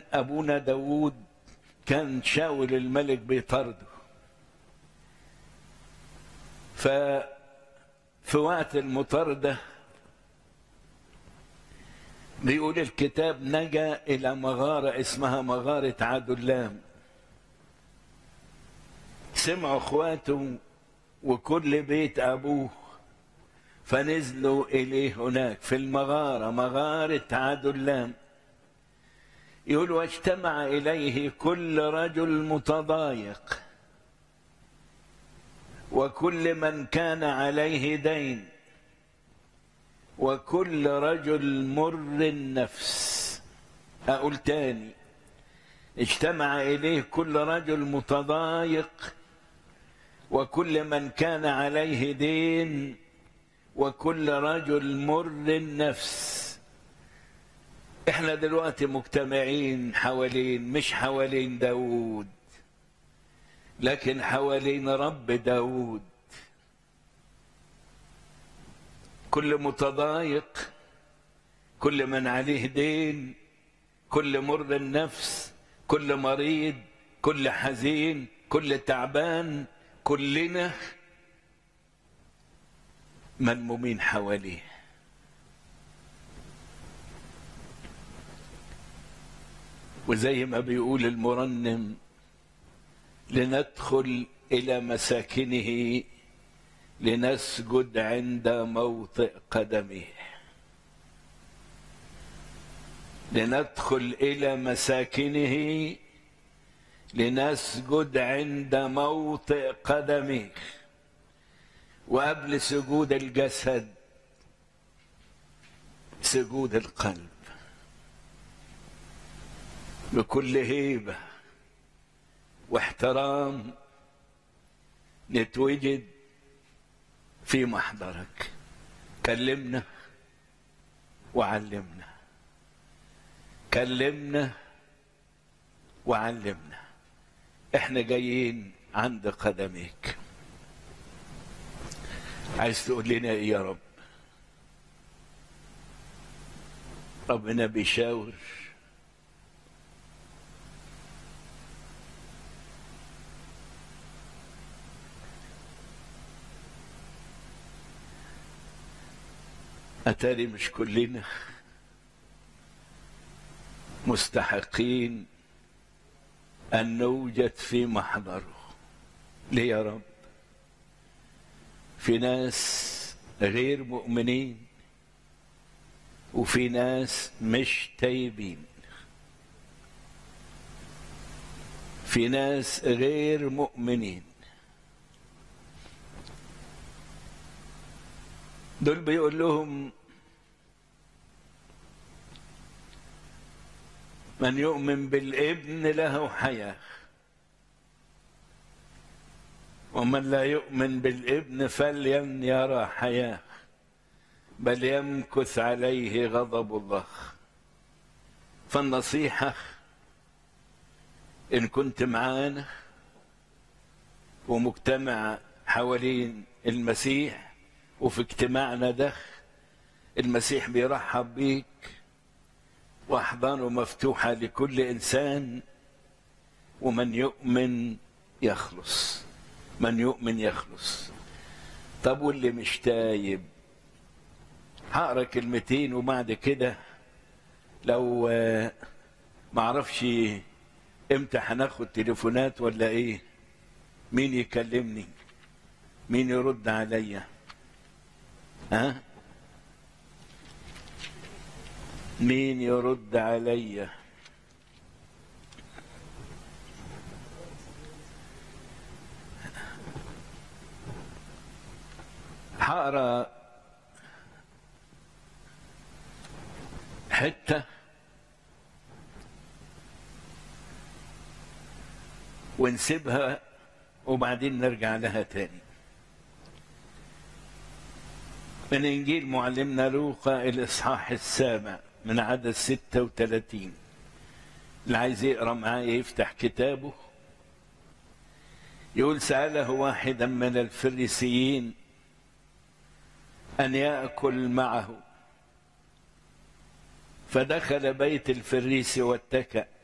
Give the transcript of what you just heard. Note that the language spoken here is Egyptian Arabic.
أبونا داود كان شاول الملك بيطارده ففي وقت المطاردة بيقول الكتاب نجا إلى مغارة اسمها مغارة عدلام سمعوا اخواته وكل بيت أبوه فنزلوا إليه هناك في المغارة مغارة عدلام يقول واجتمع إليه كل رجل متضايق وكل من كان عليه دين وكل رجل مر النفس أقول تاني اجتمع إليه كل رجل متضايق وكل من كان عليه دين وكل رجل مر النفس احنا دلوقتي مجتمعين حوالين مش حوالين داود لكن حوالين رب داود كل متضايق كل من عليه دين كل مر النفس كل مريض كل حزين كل تعبان كلنا ملمومين حواليه وزي ما بيقول المرنم لندخل الى مساكنه لنسجد عند موطئ قدمه لندخل الى مساكنه لنسجد عند موطئ قدمه وقبل سجود الجسد سجود القلب بكل هيبه واحترام نتوجد في محضرك كلمنا وعلمنا كلمنا وعلمنا احنا جايين عند قدميك عايز تقول لنا ايه يا رب ربنا بيشاور أتاري مش كلنا مستحقين أن نوجد في محضره ليه يا رب في ناس غير مؤمنين وفي ناس مش تايبين في ناس غير مؤمنين دول بيقول لهم من يؤمن بالابن له حياه ومن لا يؤمن بالابن فلين يرى حياه بل يمكث عليه غضب الله فالنصيحه ان كنت معانا ومجتمع حوالين المسيح وفي اجتماعنا ده المسيح بيرحب بيك واحضانه مفتوحه لكل انسان ومن يؤمن يخلص من يؤمن يخلص طب واللي مش تايب هقرا كلمتين وبعد كده لو معرفش امتى هناخد تليفونات ولا ايه مين يكلمني مين يرد عليا ها مين يرد عليا هقرا حته ونسيبها وبعدين نرجع لها تاني من إنجيل معلمنا لوقا الإصحاح السابع من عدد ستة وثلاثين اللي عايز يقرأ معايا يفتح كتابه يقول سأله واحدا من الفريسيين أن يأكل معه فدخل بيت الفريسي واتكأ